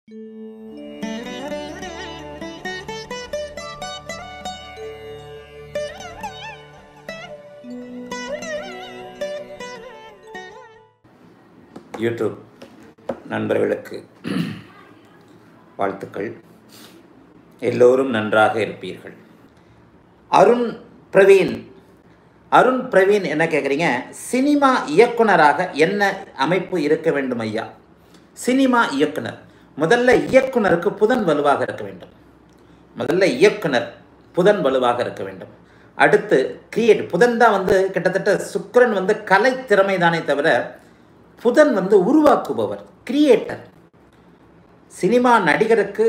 YouTube நண்பர்களுக்கு வாழ்த்துக்கள் எல்லோரும் நன்றாக இருப்பீர்கள் அருண் பிரவீன் அருண் பிரவீன் என்ன கேட்குறீங்க சினிமா இயக்குனராக என்ன அமைப்பு இருக்க வேண்டும் ஐயா சினிமா இயக்குனர் முதல்ல இயக்குனருக்கு புதன் வலுவாக இருக்க வேண்டும் முதல்ல இயக்குனர் புதன் வலுவாக இருக்க வேண்டும் அடுத்து கிரியேட் புதன் தான் வந்து கிட்டத்தட்ட சுக்கிரன் வந்து கலை திறமை தானே தவிர புதன் வந்து உருவாக்குபவர் கிரியேட்டர் சினிமா நடிகருக்கு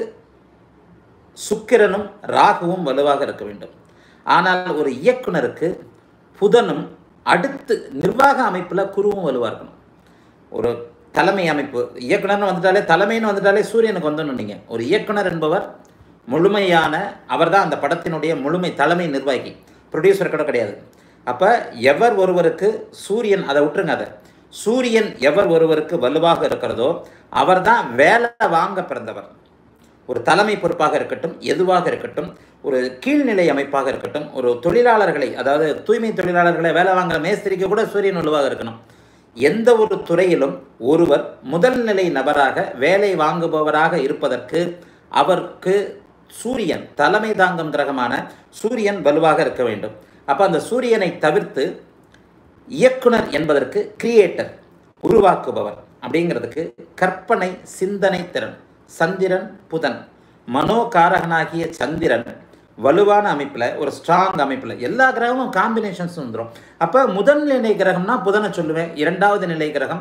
சுக்கிரனும் ராகுவும் வலுவாக இருக்க வேண்டும் ஆனால் ஒரு இயக்குனருக்கு புதனும் அடுத்து நிர்வாக அமைப்பில் குருவும் வலுவாக இருக்கணும் ஒரு தலைமை அமைப்பு இயக்குனர்னு வந்துட்டாலே தலைமைன்னு வந்துட்டாலே சூரியனுக்கு வந்துடணும் நீங்கள் ஒரு இயக்குனர் என்பவர் முழுமையான அவர் தான் அந்த படத்தினுடைய முழுமை தலைமை நிர்வாகி ப்ரொடியூசர் கூட கிடையாது அப்போ எவர் ஒருவருக்கு சூரியன் அதை விட்டுருங்க அதை சூரியன் எவர் ஒருவருக்கு வலுவாக இருக்கிறதோ அவர் தான் வேலை வாங்க பிறந்தவர் ஒரு தலைமை பொறுப்பாக இருக்கட்டும் எதுவாக இருக்கட்டும் ஒரு கீழ்நிலை அமைப்பாக இருக்கட்டும் ஒரு தொழிலாளர்களை அதாவது தூய்மை தொழிலாளர்களை வேலை வாங்குற மேஸ்திரிக்கு கூட சூரியன் வலுவாக இருக்கணும் எந்த ஒரு துறையிலும் ஒருவர் முதல் நிலை நபராக வேலை வாங்குபவராக இருப்பதற்கு அவருக்கு சூரியன் தலைமை தாங்கும் கிரகமான சூரியன் வலுவாக இருக்க வேண்டும் அப்போ அந்த சூரியனை தவிர்த்து இயக்குனர் என்பதற்கு கிரியேட்டர் உருவாக்குபவர் அப்படிங்கிறதுக்கு கற்பனை சிந்தனை திறன் சந்திரன் புதன் மனோகாரகனாகிய சந்திரன் வலுவான அமைப்பில் ஒரு ஸ்ட்ராங் அமைப்பில் எல்லா கிரகமும் காம்பினேஷன்ஸ் வந்துடும் அப்போ முதல் நிலை கிரகம்னா புதனை சொல்லுவேன் இரண்டாவது நிலை கிரகம்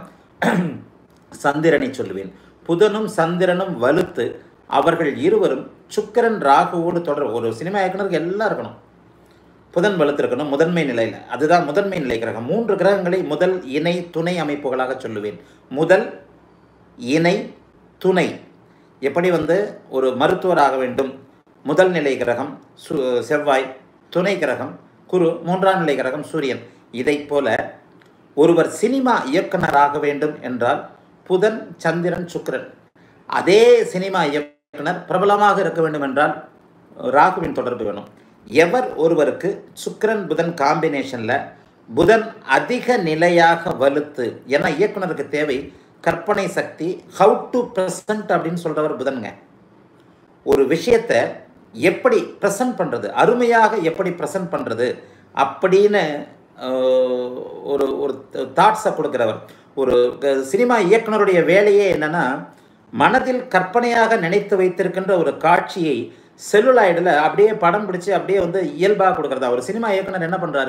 சந்திரனை சொல்லுவேன் புதனும் சந்திரனும் வலுத்து அவர்கள் இருவரும் சுக்கரன் ராகுவோடு தொடர் ஒரு சினிமா இயக்குனருக்கு எல்லாம் இருக்கணும் புதன் வலுத்திருக்கணும் முதன்மை நிலையில் அதுதான் முதன்மை நிலை கிரகம் மூன்று கிரகங்களை முதல் இணை துணை அமைப்புகளாக சொல்லுவேன் முதல் இணை துணை எப்படி வந்து ஒரு மருத்துவர் ஆக வேண்டும் முதல் நிலை கிரகம் சு செவ்வாய் துணை கிரகம் குரு மூன்றாம் நிலை கிரகம் சூரியன் இதை போல ஒருவர் சினிமா இயக்குனராக வேண்டும் என்றால் புதன் சந்திரன் சுக்கிரன் அதே சினிமா இயக்குனர் பிரபலமாக இருக்க வேண்டும் என்றால் ராகுவின் தொடர்பு வேணும் எவர் ஒருவருக்கு சுக்கிரன் புதன் காம்பினேஷனில் புதன் அதிக நிலையாக வலுத்து ஏன்னா இயக்குனருக்கு தேவை கற்பனை சக்தி ஹவு டு ப்ரெசன்ட் அப்படின்னு சொல்கிறவர் புதனுங்க ஒரு விஷயத்தை எப்படி ப்ரெசன்ட் பண்ணுறது அருமையாக எப்படி ப்ரெசன்ட் பண்ணுறது அப்படின்னு ஒரு ஒரு தாட்ஸை கொடுக்குறவர் ஒரு சினிமா இயக்குனருடைய வேலையே என்னென்னா மனதில் கற்பனையாக நினைத்து வைத்திருக்கின்ற ஒரு காட்சியை செல்லுலாய்டில் அப்படியே படம் பிடிச்சி அப்படியே வந்து இயல்பாக கொடுக்குறதா ஒரு சினிமா இயக்குனர் என்ன பண்ணுறாரு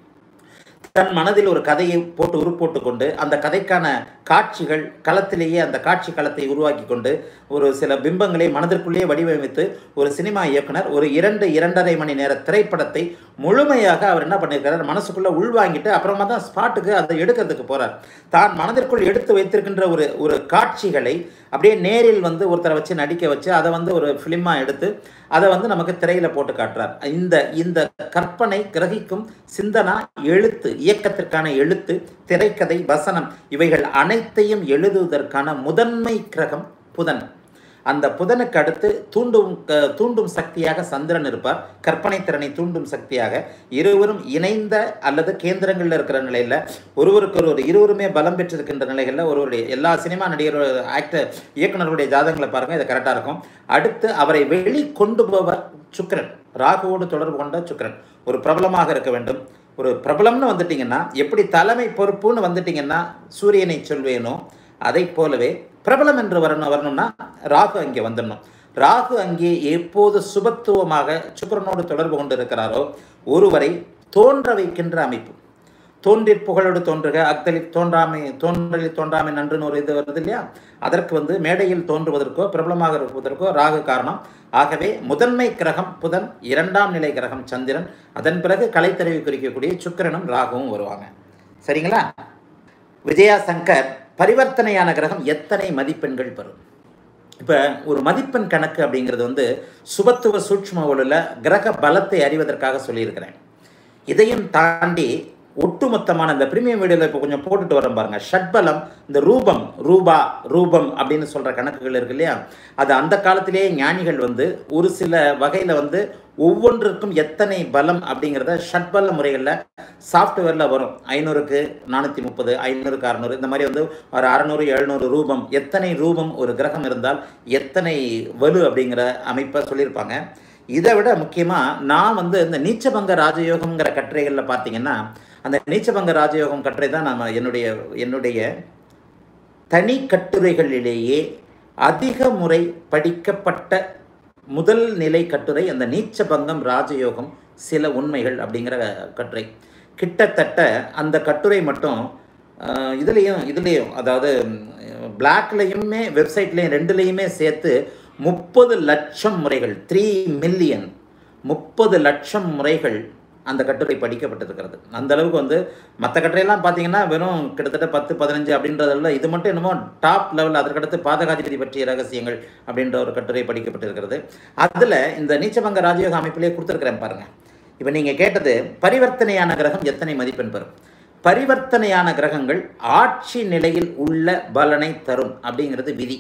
தன் மனதில் ஒரு கதையை போட்டு உருப்போட்டு கொண்டு அந்த கதைக்கான காட்சிகள் களத்திலேயே அந்த காட்சி களத்தை உருவாக்கி கொண்டு ஒரு சில பிம்பங்களை மனதிற்குள்ளேயே வடிவமைத்து ஒரு சினிமா இயக்குனர் ஒரு இரண்டு இரண்டரை மணி நேர திரைப்படத்தை முழுமையாக அவர் என்ன பண்ணியிருக்கிறார் மனசுக்குள்ளே உள்வாங்கிட்டு அப்புறமா தான் ஸ்பாட்டுக்கு அதை எடுக்கிறதுக்கு போகிறார் தான் மனதிற்குள் எடுத்து வைத்திருக்கின்ற ஒரு ஒரு காட்சிகளை அப்படியே நேரில் வந்து ஒருத்தரை வச்சு நடிக்க வச்சு அதை வந்து ஒரு ஃபிலிமாக எடுத்து அதை வந்து நமக்கு திரையில் போட்டு காட்டுறார் இந்த இந்த கற்பனை கிரகிக்கும் சிந்தனா எழுத்து இயக்கத்திற்கான எழுத்து திரைக்கதை வசனம் இவைகள் அனைத்தையும் எழுதுவதற்கான முதன்மை கிரகம் புதன் அந்த புதனுக்கு அடுத்து தூண்டும் தூண்டும் சக்தியாக சந்திரன் இருப்பார் கற்பனை திறனை தூண்டும் சக்தியாக இருவரும் இணைந்த அல்லது கேந்திரங்களில் இருக்கிற நிலையில் ஒருவருக்கு ஒரு இருவருமே பலம் பெற்றிருக்கின்ற நிலைகளில் ஒருவருடைய எல்லா சினிமா நடிகர் ஆக்டர் இயக்குநர்களுடைய ஜாதகங்களை பாருங்கள் இது கரெக்டாக இருக்கும் அடுத்து அவரை வெளி கொண்டு போவர் சுக்கரன் ராகுவோடு தொடர்பு கொண்ட சுக்கரன் ஒரு பிரபலமாக இருக்க வேண்டும் ஒரு பிரபலம்னு வந்துட்டிங்கன்னா எப்படி தலைமை பொறுப்புன்னு வந்துட்டிங்கன்னா சூரியனை சொல்வேனோ அதை போலவே பிரபலம் என்று வரணும் வரணும்னா ராகு அங்கே வந்துடணும் ராகு அங்கே எப்போது சுபத்துவமாக சுக்கரனோடு தொடர்பு கொண்டு இருக்கிறாரோ ஒருவரை தோன்ற வைக்கின்ற அமைப்பு தோன்றி புகழோடு தோன்றுக அக்தலில் தோன்றாமை தோன்றலில் தோன்றாமை நன்றுன்னு ஒரு இது வருது இல்லையா அதற்கு வந்து மேடையில் தோன்றுவதற்கோ பிரபலமாக இருப்பதற்கோ ராகு காரணம் ஆகவே முதன்மை கிரகம் புதன் இரண்டாம் நிலை கிரகம் சந்திரன் அதன் பிறகு கலைத்தறிவு குறிக்கக்கூடிய சுக்கிரனும் ராகுவும் வருவாங்க சரிங்களா விஜயா சங்கர் பரிவர்த்தனையான கிரகம் எத்தனை மதிப்பெண்கள் பெறும் இப்போ ஒரு மதிப்பெண் கணக்கு அப்படிங்கிறது வந்து சுபத்துவ சூட்சும ஒளில் கிரக பலத்தை அறிவதற்காக சொல்லியிருக்கிறேன் இதையும் தாண்டி ஒட்டுமொத்தமான இந்த பிரீமியம் வீடியோவில் இப்போ கொஞ்சம் போட்டுட்டு வரேன் பாருங்க ஷட்பலம் இந்த ரூபம் ரூபா ரூபம் அப்படின்னு சொல்கிற கணக்குகள் இருக்கு இல்லையா அது அந்த காலத்திலேயே ஞானிகள் வந்து ஒரு சில வகையில் வந்து ஒவ்வொன்றுக்கும் எத்தனை பலம் அப்படிங்கிறத ஷட்பல முறைகளில் சாஃப்ட்வேரில் வரும் ஐநூறுக்கு நானூற்றி முப்பது ஐநூறுக்கு அறநூறு இந்த மாதிரி வந்து ஒரு அறநூறு எழுநூறு ரூபம் எத்தனை ரூபம் ஒரு கிரகம் இருந்தால் எத்தனை வலு அப்படிங்கிற அமைப்பை சொல்லியிருப்பாங்க இதை விட முக்கியமாக நான் வந்து இந்த நீச்சபங்க ராஜயோகம்ங்கிற கட்டுரைகளில் பார்த்தீங்கன்னா அந்த நீச்சபங்க ராஜயோகம் கட்டுரை தான் நம்ம என்னுடைய என்னுடைய தனி கட்டுரைகளிலேயே அதிக முறை படிக்கப்பட்ட முதல் நிலை கட்டுரை அந்த நீச்சபங்கம் ராஜயோகம் சில உண்மைகள் அப்படிங்கிற கட்டுரை கிட்டத்தட்ட அந்த கட்டுரை மட்டும் அஹ், இதுலேயும் இதுலேயும் அதாவது பிளாக்லேயுமே வெப்சைட்லேயும் ரெண்டுலேயுமே சேர்த்து முப்பது லட்சம் முறைகள் த்ரீ மில்லியன் முப்பது லட்சம் முறைகள் அந்த கட்டுரை படிக்கப்பட்டிருக்கிறது அந்த அளவுக்கு வந்து மற்ற கட்டுரையெல்லாம் பார்த்தீங்கன்னா வெறும் கிட்டத்தட்ட பத்து பதினஞ்சு அப்படின்றதில் இது மட்டும் என்னமோ டாப் லெவல் அதற்கடுத்து பாதகாதிபதி பற்றிய ரகசியங்கள் அப்படின்ற ஒரு கட்டுரை படிக்கப்பட்டிருக்கிறது அதில் இந்த நீச்சபங்க ராஜயோக அமைப்பிலே கொடுத்துருக்கிறேன் பாருங்க இப்போ நீங்கள் கேட்டது பரிவர்த்தனையான கிரகம் எத்தனை மதிப்பெண் பெறும் பரிவர்த்தனையான கிரகங்கள் ஆட்சி நிலையில் உள்ள பலனை தரும் அப்படிங்கிறது விதி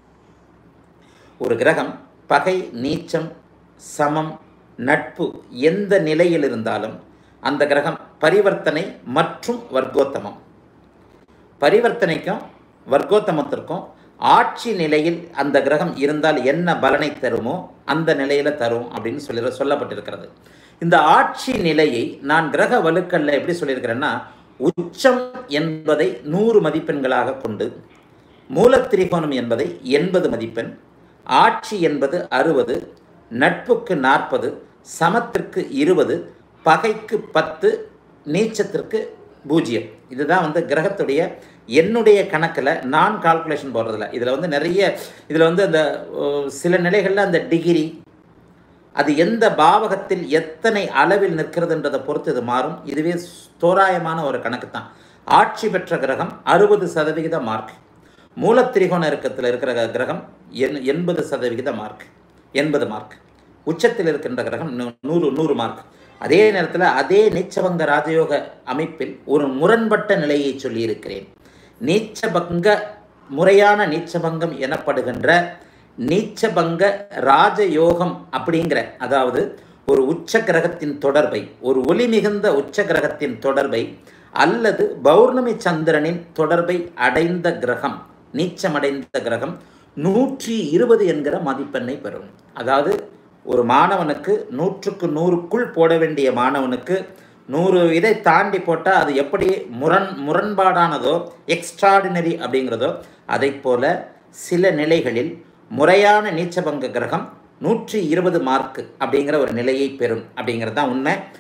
ஒரு கிரகம் பகை நீச்சம் சமம் நட்பு எந்த நிலையில் இருந்தாலும் அந்த கிரகம் பரிவர்த்தனை மற்றும் வர்க்கோத்தமம் பரிவர்த்தனைக்கும் வர்க்கோத்தமத்திற்கும் ஆட்சி நிலையில் அந்த கிரகம் இருந்தால் என்ன பலனை தருமோ அந்த நிலையில தரும் அப்படின்னு சொல்லி சொல்லப்பட்டிருக்கிறது இந்த ஆட்சி நிலையை நான் கிரக வலுக்கல்ல எப்படி சொல்லியிருக்கிறேன்னா உச்சம் என்பதை நூறு மதிப்பெண்களாக கொண்டு மூலத்திரிகோணம் என்பதை எண்பது மதிப்பெண் ஆட்சி என்பது அறுபது நட்புக்கு நாற்பது சமத்திற்கு இருபது பகைக்கு பத்து நீச்சத்திற்கு பூஜ்ஜியம் இதுதான் வந்து கிரகத்துடைய என்னுடைய கணக்கில் நான் கால்குலேஷன் போடுறதில்ல இதில் வந்து நிறைய இதில் வந்து அந்த ஓ, சில நிலைகளில் அந்த டிகிரி அது எந்த பாவகத்தில் எத்தனை அளவில் நிற்கிறதுன்றதை பொறுத்து இது மாறும் இதுவே தோராயமான ஒரு கணக்கு தான் ஆட்சி பெற்ற கிரகம் அறுபது சதவிகித மார்க் மூலத்திரிகோண இறுக்கத்தில் இருக்கிற கிரகம் எண் எண்பது சதவிகித மார்க் எண்பது மார்க் உச்சத்தில் இருக்கின்ற கிரகம் நூ- நூறு நூறு மார்க் அதே நேரத்தில் அதே நீச்சபங்க ராஜயோக அமைப்பில் ஒரு முரண்பட்ட நிலையை சொல்லியிருக்கிறேன் நீச்சபங்க முறையான நீச்சபங்கம் எனப்படுகின்ற நீச்சபங்க ராஜயோகம் அப்படிங்கிற அதாவது ஒரு உச்ச கிரகத்தின் தொடர்பை ஒரு ஒளி மிகுந்த உச்ச கிரகத்தின் தொடர்பை அல்லது பௌர்ணமி சந்திரனின் தொடர்பை அடைந்த கிரகம் நீச்சமடைந்த கிரகம் நூற்றி இருபது என்கிற மதிப்பெண்ணை பெறும் அதாவது ஒரு மாணவனுக்கு நூற்றுக்கு நூறுக்குள் போட வேண்டிய மாணவனுக்கு நூறு இதை தாண்டி போட்டால் அது எப்படி முரண் முரண்பாடானதோ எக்ஸ்ட்ராடினரி அப்படிங்கிறதோ அதைப் போல சில நிலைகளில் முறையான நீச்சபங்க கிரகம் நூற்றி இருபது மார்க் அப்படிங்கிற ஒரு நிலையை பெறும் அப்படிங்கிறது தான் உண்மை